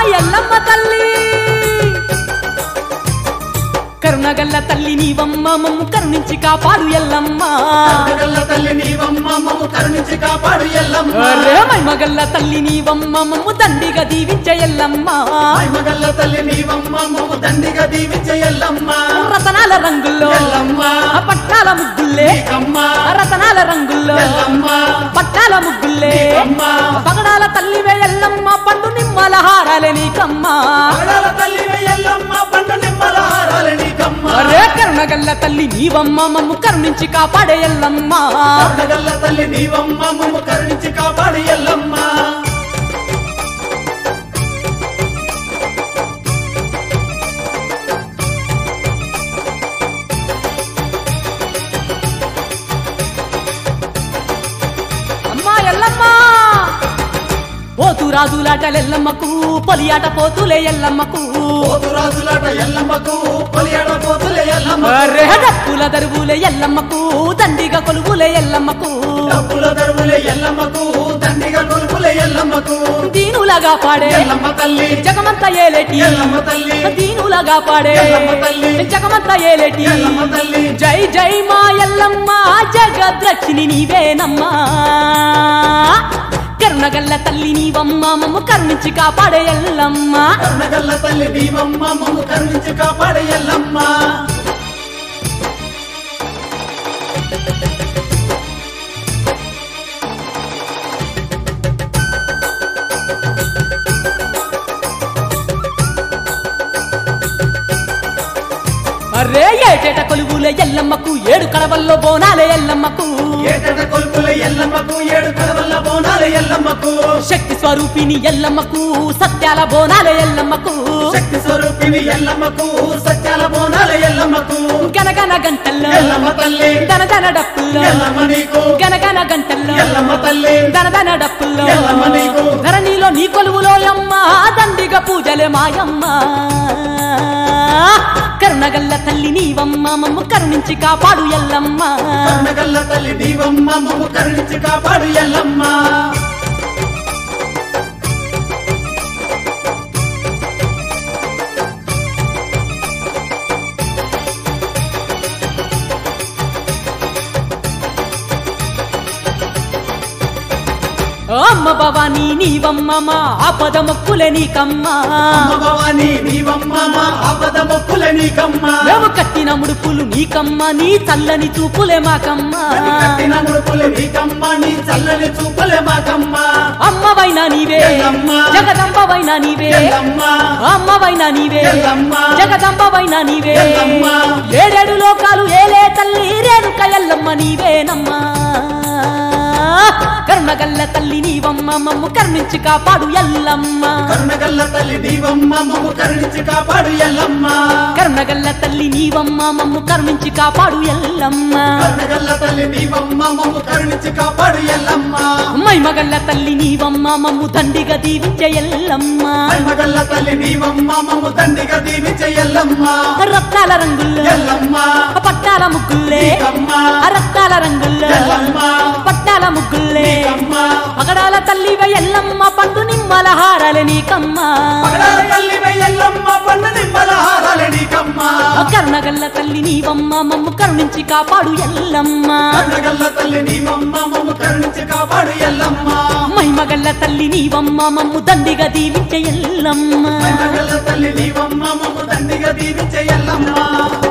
ఎల్లమ్మ తల్లి కరుణగల్ల తల్లి నీవమ్మ మమ్ము కరుణించి కాపాడు ఎల్లమ్మ కనకల్ల తల్లి నీవమ్మ మమ్ము కరుణించి కాపాడు ఎల్లమ్మ అరే మైమగల్ల తల్లి నీవమ్మ మమ్ము దండిగా దీవించే ఎల్లమ్మ మగల్ల తల్లి నీవమ్మ మమ్ము దండిగా దీవించే ఎల్లమ్మ రతనాల రంగుల్లో ఎల్లమ్మ ఆ పట్టాల ముగ్గుల్లే నీకమ్మ ఆ రతనాల రంగుల్లో ఎల్లమ్మ పట్టాల ముగ్గుల్లే నీకమ్మ పగడాల తల్లివే ఎల్లమ్మ పండు నిమ్మల హారాలే నీకమ్మ పగడాల తల్లివే ఎల్లమ్మ పండు నిమ్మల హారాలే నీకమ్మ అరే కరుణగల్ల తల్లి నీవమ్మ మమ్ము కరుణించి కాపాడే ఎల్లమ్మ కనకల్ల తల్లి నీవమ్మ మమ్ము కరుణించి కాపాడు ఎల్లమ్మ అమ్మా ఎల్లమ్మ పోతు రాజులాటలు ఎల్లమ్మకు పొలియాట పోతులే ఎల్లమ్మకు పోతురాజులాట ఎల్లమ్మకు పొలియాడ పోతులే ఎల్లమ్మ అరే డప్పుల దరువులే ఎల్లమ్మకు దండిగా కొలువులే ఎల్లమ్మకు డబ్బుల దరువులే ఎల్లమ్మకు దండిగా కొలుపులే ఎల్లమ్మకు దీనులగా పాడే ఎల్లమ్మ తల్లి జగమంత ఏలేటి ఎల్లమ్మ తల్లి దీనులగా పాడే ఎల్లమ్మ తల్లి. జగమంత ఏలేటి ఎల్లమ్మ తల్లి జై జై మా ఎల్లమ్మ జగద్రక్షిణి నీవేనమ్మా కరుణగల్ల తల్లి నీవమ్మ మమ్ము కరుణించి కాపాడే ఎల్లమ్మ కర్ణగల్ల తల్లి దీవమ్మ మమ్ము కరుణించి కాపాడే ఎల్లమ్మ అరే ఏటేట కొలువులే ఎల్లమ్మకు ఏడు కడవల్లో బోనాలే ఎల్లమ్మకు ఏటట కొలుపుల ఎల్లమ్మకు ఏడు కడవల్ల బోనాల ఎల్లమ్మకు శక్తి స్వరూపిణి ఎల్లమ్మకు సత్యాల బోనాలే ఎల్లమ్మకు శక్తి స్వరూపిణి ఎల్లమ్మకు సత్యాల బోనాల ఎల్లమ్మకు గనగన గంటల్లో ఎల్లమ్మ తల్లి దనదన డప్పుల్లో ఎల్లమ్మ నీకు గనగన గంటల్లో ఎల్లమ్మ తల్లి దనదన డప్పుల్లో ఎల్లమ్మ నీకు. ధరణిలో నీ కొలువులో అమ్మ దండిగా పూజలే మాయమ్మ కరుణగల్ల తల్లి నీవమ్మ మమ్ము కరుణించి కాపాడు ఎల్లమ్మ కర్ణగల్ల తల్లి దీవమ్మ మమ్ము కరుణించి కాపాడు ఎల్లమ్మ అమ్మ భవానీ నీవమ్మ మా ఆపద మొక్కులే నీకమ్మ అమ్మ భవాని దీవమ్మ మా ఆపద మొక్కుల నీకమ్మ మేము కట్టిన ముడుపులు నీకమ్మ నీ చల్లని చూపులే మాకమ్మ అది కట్టిన ముడుపులు నీకమ్మ నీ చల్లని చూపులే మాకమ్మ అమ్మవైనా నీవే ఎల్లమ్మ. జగదంబవైనా నీవే ఎల్లమ్మ అమ్మవైనా నీవే ఎల్లమ్మ. జగదంబవైనా నీవే ఎల్లమ్మ. ఏడేడు లోకాలు ఏలే తల్లి రేణుక ఎల్లమ్మ నీవేనమ్మా కరుణగల్ల తల్లి నీవమ్మ మమ్ము కరుణించి కాపాడు ఎల్లమ్మ కరుణగల్ల తల్లి దీవమ్మ మమ్ము కరుణించి కాపాడు ఎల్లమ్మ కరుణగల్ల తల్లి నీవమ్మ మమ్ము కరుణించి కాపాడు ఎల్లమ్మ కరుణగల్ల తల్లి దీవమ్మ మమ్ము కరుణించి కాపాడు ఎల్లమ్మ మైమగల్ల తల్లి నీవమ్మ మమ్ము దండిగా దీవించే ఎల్లమ్మ మగల్ల తల్లి దీవమ్మ మమ్ము దండిగా దీవించే ఎల్లమ్మ రత్నాల రంగుల్లో ఎల్లమ్మ పట్టాల ముగ్గుల్లే నీకమ్మ రత్నాల రంగుల్లో ఎల్లమ్మ పట్టాల ముగ్గుల్లే నీకమ్మ పగడాల తల్లివ ఎల్లమ్మ పండు నిమ్మల హారాలే నీకమ్మ పగడాల తల్లివే ఎల్లమ్మ పండు నిమ్మల హారాలే నీకమ్మ కరుణగల్ల తల్లి నీవమ్మ మమ్ము కరుణించి కాపాడు ఎల్లమ్మ కరుణగల్ల తల్లి దీవమ్మ మమ్ము కరుణించి కాపాడు ఎల్లమ్మ మైమగల్ల తల్లి నీవమ్మ మమ్ము దండిగా దీవించే ఎల్లమ్మ మగల్ల తల్లి దీవమ్మ మమ్ము దండిగా దీవించే ఎల్లమ్మ